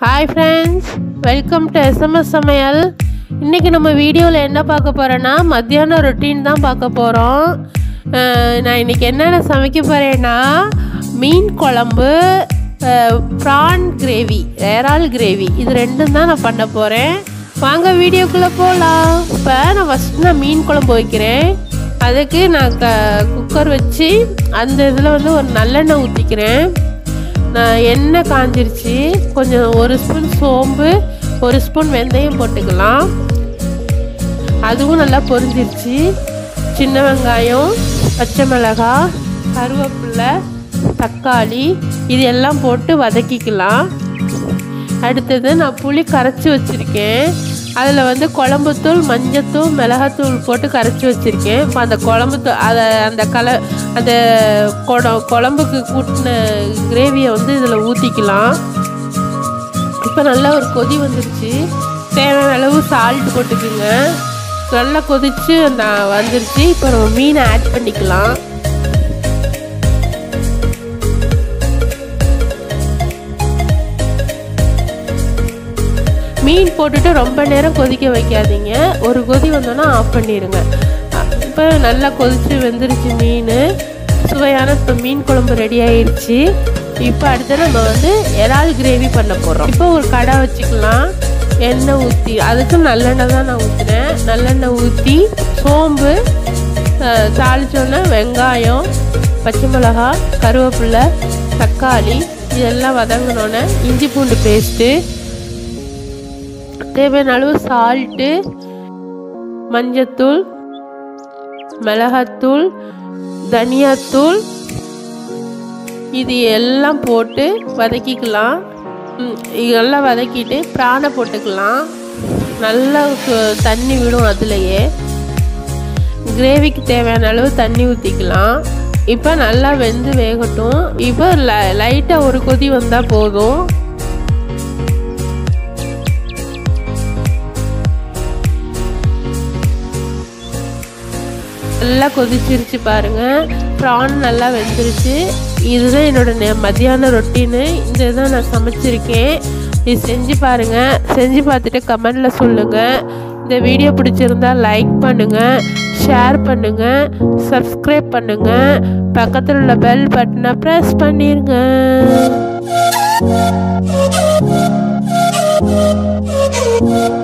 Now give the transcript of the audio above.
Hi friends welcome to SMS சமையல் இன்றைக்கி நம்ம வீடியோவில் என்ன பார்க்க போகிறோன்னா மத்தியானம் ரொட்டீன் தான் பார்க்க போகிறோம் நான் இன்றைக்கி என்னென்ன சமைக்க போகிறேன்னா மீன் குழம்பு ப்ரான் கிரேவி இறால் கிரேவி இது ரெண்டும் தான் நான் பண்ண போகிறேன் வாங்க வீடியோக்குள்ளே போகலாம் இப்போ நான் ஃபஸ்ட்டு நான் மீன் குழம்பு வைக்கிறேன் அதுக்கு நான் க குக்கர் வச்சு அந்த இதில் வந்து ஒரு நல்லெண்ணெய் ஊற்றிக்கிறேன் நான் எண்ணெய் காஞ்சிருச்சு கொஞ்சம் ஒரு ஸ்பூன் சோம்பு ஒரு ஸ்பூன் வெந்தயம் போட்டுக்கலாம் அதுவும் நல்லா பொரிஞ்சிருச்சு சின்ன வெங்காயம் பச்சை மிளகாய் கருவேப்பிலை தக்காளி இது எல்லாம் போட்டு வதக்கிக்கலாம் அடுத்தது நான் புளி கரைச்சி வச்சுருக்கேன் அதில் வந்து குழம்புத்தூள் மஞ்சத்தூள் மிளகாத்தூள் போட்டு கரைச்சி வச்சுருக்கேன் இப்போ அந்த குழம்புத்தூள் அதை அந்த கல அந்த குட குழம்புக்கு கூட்டின கிரேவியை வந்து இதில் ஊற்றிக்கலாம் இப்போ நல்லா ஒரு கொதி வந்துருச்சு தேவையான அளவு சால்ட் போட்டுக்குங்க நல்லா கொதிச்சு அந்த வந்துருச்சு இப்போ நம்ம மீனை ஆட் பண்ணிக்கலாம் மீன் போட்டுட்டு ரொம்ப நேரம் கொதிக்க வைக்காதீங்க ஒரு கொதி வந்தோன்னா ஆஃப் பண்ணிடுங்க இப்போ நல்லா கொதித்து வெந்துருச்சு மீன் சுவையான இப்போ மீன் குழம்பு ரெடி ஆயிடுச்சு இப்போ அடுத்து நம்ம வந்து இறால் கிரேவி பண்ண போகிறோம் இப்போ ஒரு கடை வச்சுக்கலாம் எண்ணெய் ஊற்றி அதுக்கு நல்லெண்ணெய் தான் நான் ஊற்றினேன் நல்லெண்ணெய் ஊற்றி சோம்பு தாளிச்சோன்னே வெங்காயம் பச்சை மிளகா கருவேப்பிலை தக்காளி இதெல்லாம் வதங்கினோன்னே இஞ்சி பூண்டு பேஸ்ட்டு தேவையான அளவு சால்ட்டு மஞ்சத்தூள் மிளகாத்தூள் தனியாத்தூள் இது எல்லாம் போட்டு வதக்கிக்கலாம் இதெல்லாம் வதக்கிட்டு பிராணை போட்டுக்கலாம் நல்லா தண்ணி விடும் அதுலேயே கிரேவிக்கு தேவையான அளவு தண்ணி ஊற்றிக்கலாம் இப்போ நல்லா வெந்து வேகட்டும் இப்போ லைட்டாக ஒரு கொதி வந்தால் போதும் நல்லா கொதிச்சிருச்சு பாருங்கள் ப்ரான் நல்லா வெந்துருச்சு இதுதான் என்னோடய மத்தியான ரொட்டீனு இந்த இதை நான் சமைச்சிருக்கேன் இது செஞ்சு பாருங்கள் செஞ்சு பார்த்துட்டு கமெண்டில் சொல்லுங்கள் இந்த வீடியோ பிடிச்சிருந்தா லைக் பண்ணுங்கள் ஷேர் பண்ணுங்கள் சப்ஸ்கிரைப் பண்ணுங்கள் பக்கத்தில் உள்ள பெல் பட்டனை ப்ரெஸ் பண்ணிடுங்க Thank you.